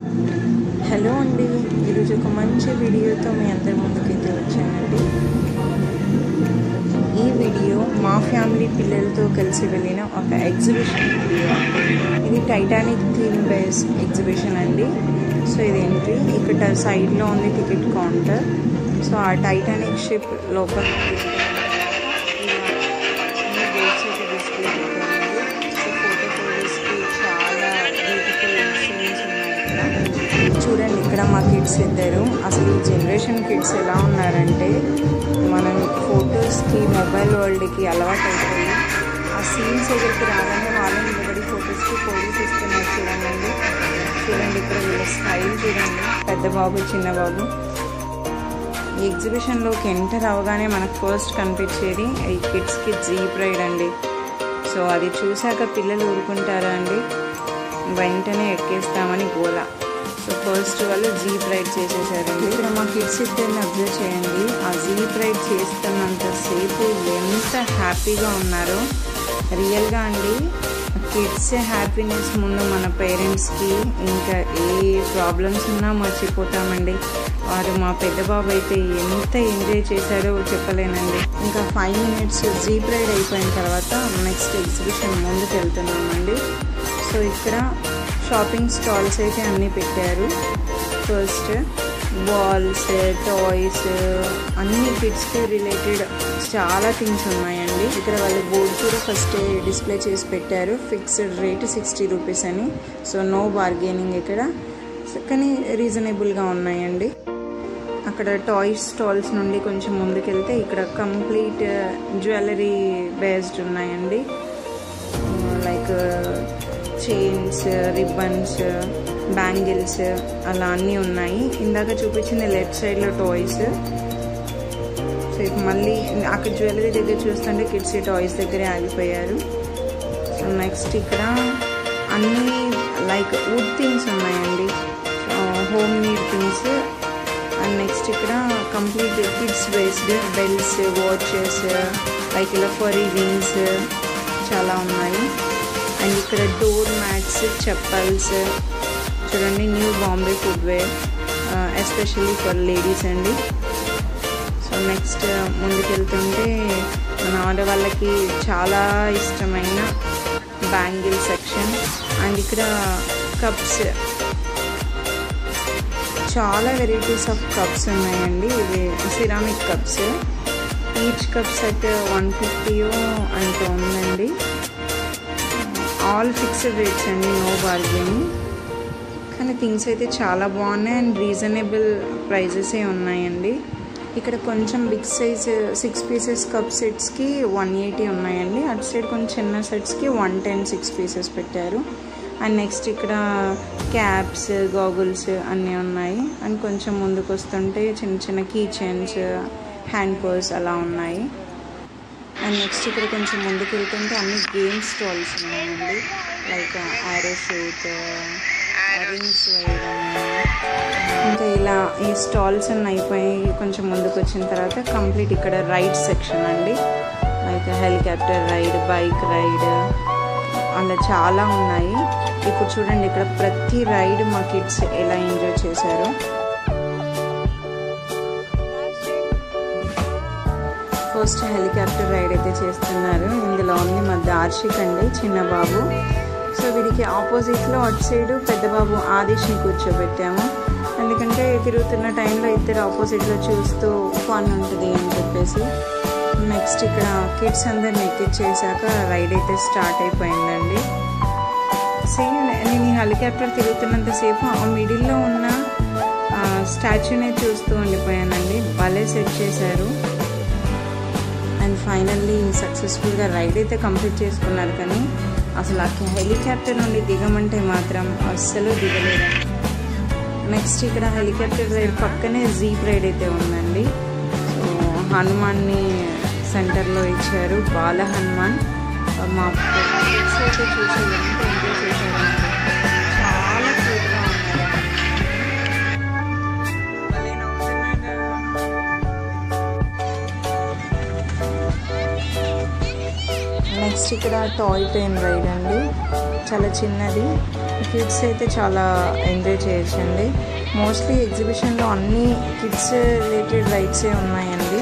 hello అండి ఈరోజు ఒక మంచి వీడియోతో మీ అందరి ముందుకైతే వచ్చానండి ఈ వీడియో మా ఫ్యామిలీ పిల్లలతో కలిసి వెళ్ళిన ఒక ఎగ్జిబిషన్ వీడియో ఇది టైటానిక్ థీమ్ బేస్ ఎగ్జిబిషన్ అండి సో ఇది ఎంట్రీ ఇక్కడ సైడ్లో ఉంది టికెట్ కౌంటర్ సో ఆ టైటానిక్ షిప్ లోపల డిస్ప్లే పెట్టారండి సో ఫోటో ఫోటోస్కి చాలా బ్యూటిఫుల్ సీన్స్ ఉన్నాయి ఇక్కడ చూడండి ఇక్కడ మా కిడ్స్ ఇద్దరు అసలు ఈ జనరేషన్ కిడ్స్ ఎలా ఉన్నారంటే మనం ఫొటోస్కి మొబైల్ వరల్డ్కి అలవాటు అయిపోయి ఆ సీన్స్ దగ్గరికి రాగానే వాళ్ళని నిలబడి ఫొటోస్కి పోలీస్ ఇస్తున్నారు చూడండి చూడండి ఇక్కడ వీళ్ళ స్టైల్ చూడండి పెద్ద బాబు చిన్న బాబు ఈ ఎగ్జిబిషన్లోకి ఎంటర్ అవగానే మనకు ఫస్ట్ కనిపించేది ఈ కిడ్స్కి జీప్ రైడ్ అండి సో అది చూశాక పిల్లలు ఊరుకుంటారా అండి వెంటనే ఎక్కేస్తామని గోల సో ఫస్ట్ వాళ్ళు జీప్ రైడ్ చేసేసారండి ఇక్కడ మా కిడ్స్ ఇద్దరిని అబ్జర్వ్ చేయండి ఆ జీప్ రైడ్ చేస్తున్నంతసేపు ఎంత హ్యాపీగా ఉన్నారో రియల్గా అండి కిడ్స్ హ్యాపీనెస్ ముందు మన పేరెంట్స్కి ఇంకా ఏ ప్రాబ్లమ్స్ ఉన్నా మర్చిపోతామండి వారు మా పెద్ద బాబు అయితే ఎంత ఎంజాయ్ చేశారో చెప్పలేనండి ఇంకా ఫైవ్ మినిట్స్ జీప్ రైడ్ అయిపోయిన తర్వాత నెక్స్ట్ ఎగ్జిబిషన్ ముందుకు వెళ్తున్నామండి సో ఇక్కడ షాపింగ్ స్టాల్స్ అయితే అన్నీ పెట్టారు ఫస్ట్ బాల్స్ టాయ్స్ అన్ని కిడ్స్కి రిలేటెడ్ చాలా థింగ్స్ ఉన్నాయండి ఇక్కడ వాళ్ళు బోర్డు కూడా ఫస్ట్ డిస్ప్లే చేసి పెట్టారు ఫిక్స్డ్ రేట్ సిక్స్టీ రూపీస్ అని సో నో బార్గెనింగ్ ఇక్కడ కానీ రీజనబుల్గా ఉన్నాయండి అక్కడ టాయ్ స్టాల్స్ నుండి కొంచెం ముందుకెళ్తే ఇక్కడ కంప్లీట్ జ్యువెలరీ బేస్డ్ ఉన్నాయండి లైక్ చైన్స్ రిబ్బన్స్ బ్యాంగిల్స్ అలా అన్నీ ఉన్నాయి ఇందాక చూపించింది లెఫ్ట్ సైడ్లో టాయ్స్ సో ఇక మళ్ళీ అక్కడ జ్యువెలరీ దగ్గర చూస్తుంటే కిడ్స్ టాయ్స్ దగ్గరే ఆగిపోయారు సో నెక్స్ట్ ఇక్కడ అన్నీ లైక్ వుడ్ థింగ్స్ ఉన్నాయండి home made things and next ఇక్కడ complete kids based belts watches like ఇలా ఫరీ రింగ్స్ చాలా ఉన్నాయి అండ్ ఇక్కడ డోర్ మ్యాట్స్ చెప్పల్స్ చూడండి new Bombay footwear especially for ladies అండి సో నెక్స్ట్ ముందుకెళ్తుంటే మన ఆడవాళ్ళకి చాలా ఇష్టమైన బ్యాంగిల్ సెక్షన్ అండ్ ఇక్కడ కప్స్ చాలా వెరైటీస్ ఆఫ్ కప్స్ ఉన్నాయండి ఇవి ceramic cups each cup set one ఫిఫ్టీయో అంత ఉందండి ఆల్ ఫిక్స్డ్ రేట్స్ అండి నో బార్గెనింగ్ కానీ థింగ్స్ అయితే చాలా బాగున్నాయి అండ్ రీజనబుల్ ప్రైజెసే ఉన్నాయండి ఇక్కడ కొంచెం big size six pieces cup సెట్స్కి వన్ ఎయిటీ ఉన్నాయండి అటు సైడ్ కొంచెం చిన్న సెట్స్కి వన్ టెన్ సిక్స్ పీసెస్ పెట్టారు అండ్ నెక్స్ట్ ఇక్కడ క్యాప్స్ గాగుల్స్ అన్నీ ఉన్నాయి అండ్ కొంచెం ముందుకు వస్తుంటే చిన్న చిన్న కీ చైన్స్ హ్యాండ్ పర్స్ అలా ఉన్నాయి అండ్ నెక్స్ట్ ఇక్కడ కొంచెం ముందుకు వెళ్తుంటే అన్ని గేమ్ స్టాల్స్ ఉన్నాయండి లైక్ ఆరో షూట్ రింగ్స్ వేయడం ఇంకా ఇలా ఈ స్టాల్స్ అన్నీ అయిపోయి కొంచెం ముందుకు వచ్చిన తర్వాత కంప్లీట్ ఇక్కడ రైడ్ సెక్షన్ అండి like helicopter ride bike ride అలా చాలా ఉన్నాయి ఇప్పుడు చూడండి ఇక్కడ ప్రతి రైడ్ మా కిడ్స్ ఎలా ఎంజాయ్ చేశారో ఫస్ట్ హెలికాప్టర్ రైడ్ అయితే చేస్తున్నారు ఇందులో ఉంది మా దార్షిక్ అండి చిన్న బాబు సో వీడికి ఆపోజిట్లో అటు సైడ్ పెద్ద బాబు ఆదిష్ని కూర్చోబెట్టాము ఎందుకంటే తిరుగుతున్న టైంలో ఇద్దరు ఆపోజిట్లో చూస్తూ ఫన్ ఉంటుంది అని చెప్పేసి నెక్స్ట్ ఇక్కడ కిడ్స్ అందరిని ఎక్కిచ్చేసాక రైడ్ అయితే స్టార్ట్ అయిపోయిందండి సేమ్ నేను ఈ హెలికాప్టర్ తిరుగుతున్నంతసేపు ఆ మిడిల్లో ఉన్న స్టాచ్యూనే చూస్తూ ఉండిపోయానండి భలే సెట్ చేశారు అండ్ ఫైనల్లీ సక్సెస్ఫుల్గా రైడ్ అయితే కంప్లీట్ చేసుకున్నారు కానీ అసలు ఆ హెలికాప్టర్ నుండి దిగమంటే మాత్రం అస్సలు దిగలేదు నెక్స్ట్ ఇక్కడ హెలికాప్టర్ రైడ్ పక్కనే జీప్ రైడ్ అయితే ఉందండి సో హనుమాన్ని సెంటర్లో ఇచ్చారు బాల హనుమాన్ మా కిడ్స్ అయితే చూసి ఎంత ఎంజాయ్ చేశారంటే చాలా క్యూట్గా ఉన్నారు నెక్స్ట్ ఇక్కడ టాయ్ ట్రైన్ రైడ్ అండి చాలా చిన్నది కిడ్స్ అయితే చాలా ఎంజాయ్ చేయొచ్చండి మోస్ట్లీ ఎగ్జిబిషన్లో అన్ని కిడ్స్ రిలేటెడ్ రైడ్సే ఉన్నాయండి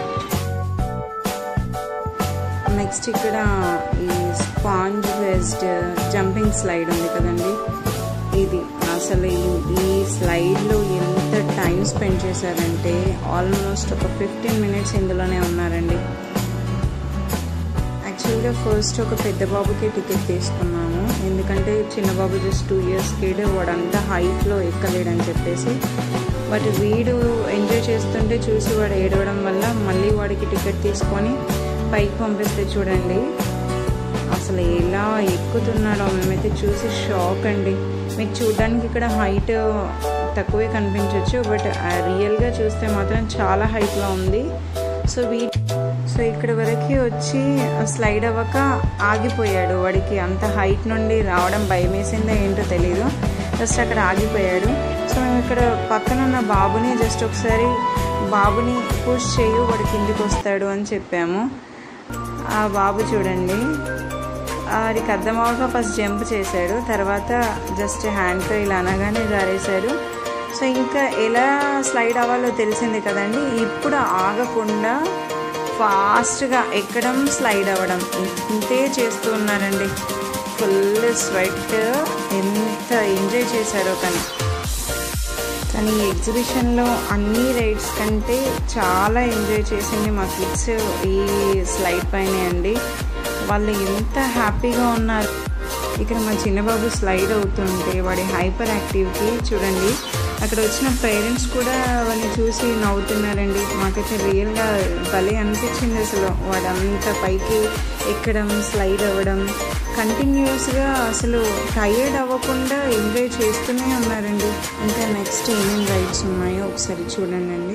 నెక్స్ట్ ఇక్కడ ఈ స్పాంజ్ బేస్డ్ జంపింగ్ స్లైడ్ ఉంది కదండి ఇది అసలు ఈ- ఈ స్లైడ్లో ఎంత టైం స్పెండ్ చేశారంటే ఆల్మోస్ట్ ఒక ఫిఫ్టీన్ మినిట్స్ ఇందులోనే ఉన్నారండి యాక్చువల్గా ఫస్ట్ ఒక పెద్ద బాబుకి టికెట్ తీసుకున్నాము ఎందుకంటే చిన్న బాబు జస్ట్ టూ ఇయర్స్ కిడ్ వాడంతా హైట్లో ఎక్కలేడని చెప్పేసి బట్ వీడు ఎంజాయ్ చేస్తుంటే చూసి వాడు ఏడవడం వల్ల మళ్ళీ వాడికి టికెట్ తీసుకొని పైకి పంపిస్తే చూడండి అసలు ఎలా ఎక్కుతున్నాడో మేమైతే చూసి షాక్ అండి మీకు చూడడానికి ఇక్కడ హైట్ తక్కువే కనిపించవచ్చు బట్ రియల్గా చూస్తే మాత్రం చాలా హైట్లో ఉంది సో వీ సో ఇక్కడ వరకు వచ్చి స్లైడ్ అవ్వక ఆగిపోయాడు వాడికి అంత హైట్ నుండి రావడం భయం వేసిందో ఏంటో తెలీదు జస్ట్ అక్కడ ఆగిపోయాడు సో మేము ఇక్కడ పక్కన ఉన్న బాబుని జస్ట్ ఒకసారి బాబుని పుష్ చేయు వాడు కిందికి వస్తాడు అని చెప్పాము ఆ బాబు చూడండి వాడికి అర్థం అవ్వక ఫస్ట్ జంప్ చేశాడు తర్వాత జస్ట్ హ్యాండ్తో ఇలా అనగానే జారేశాడు సో ఇంకా ఎలా స్లైడ్ అవ్వాలో తెలిసింది కదండి ఇప్పుడు ఆగకుండా ఫాస్ట్గా ఎక్కడం స్లైడ్ అవ్వడం ఇంతే చేస్తూ ఉన్నారండి ఫుల్ స్వెట్ ఎంత ఎంజాయ్ చేశారో కానీ కానీ ఈ ఎగ్జిబిషన్లో అన్ని రైడ్స్ కంటే చాలా ఎంజాయ్ చేసింది మా కిడ్స్ ఈ స్లైడ్ పైనే అండి వాళ్ళు ఎంత హ్యాపీగా ఉన్నారు ఇక్కడ మా చిన్నబాబు స్లైడ్ అవుతుంటే వాడి హైపర్ యాక్టివ్కి చూడండి అక్కడ వచ్చిన పేరెంట్స్ కూడా వాడిని చూసి నవ్వుతున్నారండి మాకైతే రియల్గా భలే అనిపించింది అసలు వాడు అంత పైకి ఎక్కడం స్లైడ్ అవ్వడం కంటిన్యూస్గా అసలు టైర్డ్ అవ్వకుండా ఎంజాయ్ చేస్తూనే ఉన్నారండి ఇంకా నెక్స్ట్ ఏమేమి రైడ్స్ ఉన్నాయో ఒకసారి చూడండి అండి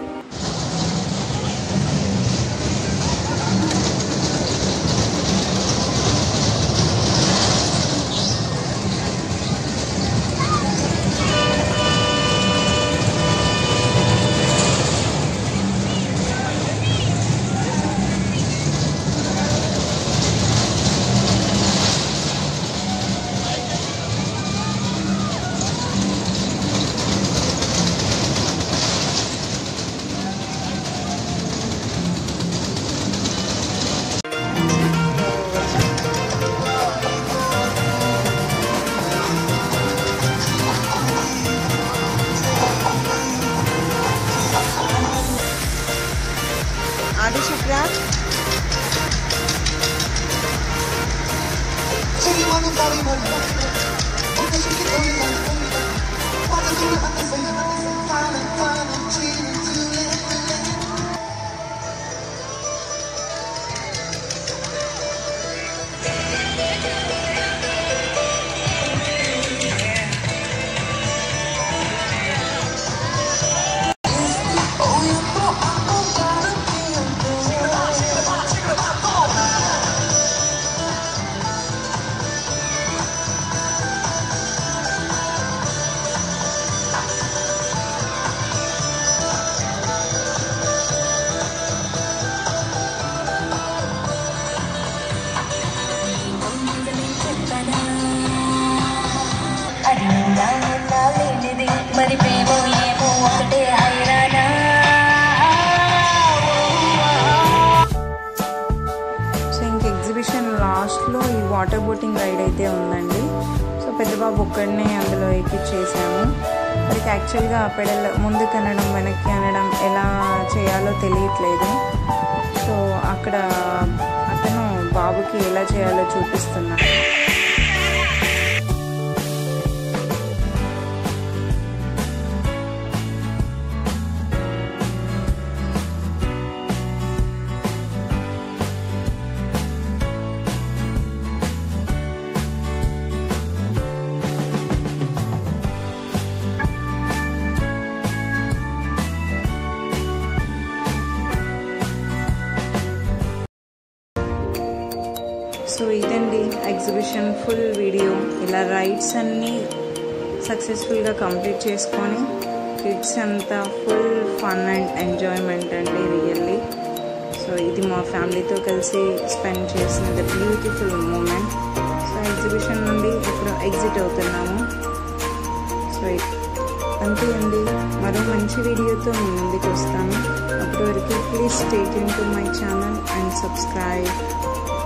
ఆదిశక్ర అడిగిందా ఉన్నా లేనిది మరి ప్రేమ ఏమో ఒకటే హైరానా సో ఇంక ఎగ్జిబిషన్ లాస్ట్లో ఈ వాటర్ బోటింగ్ రైడ్ అయితే ఉందండి సో పెద్ద బాబు ఒక్కడినే అందులో ఎక్కిచ్చేసాము వాడికి యాక్చువల్గా పెడల్ ముందుకు అనడం వెనక్కి అనడం ఎలా చేయాలో తెలియట్లేదు సో అక్కడ అతను బాబుకి ఎలా చేయాలో చూపిస్తున్నాడు సో ఇదండి ఎగ్జిబిషన్ ఫుల్ వీడియో ఇలా రైడ్స్ అన్నీ సక్సెస్ఫుల్గా కంప్లీట్ చేసుకొని కిడ్స్ అంతా ఫుల్ ఫన్ అండ్ ఎంజాయ్మెంట్ అండి రియల్లీ సో ఇది మా ఫ్యామిలీతో కలిసి స్పెండ్ చేసిన the beautiful moment so exhibition నుండి ఇప్పుడు ఎగ్జిట్ అవుతున్నాము సో అంతే అండి మరో మంచి వీడియోతో మీ ముందుకు వస్తాను అప్పటి వరకు please state in to my channel and subscribe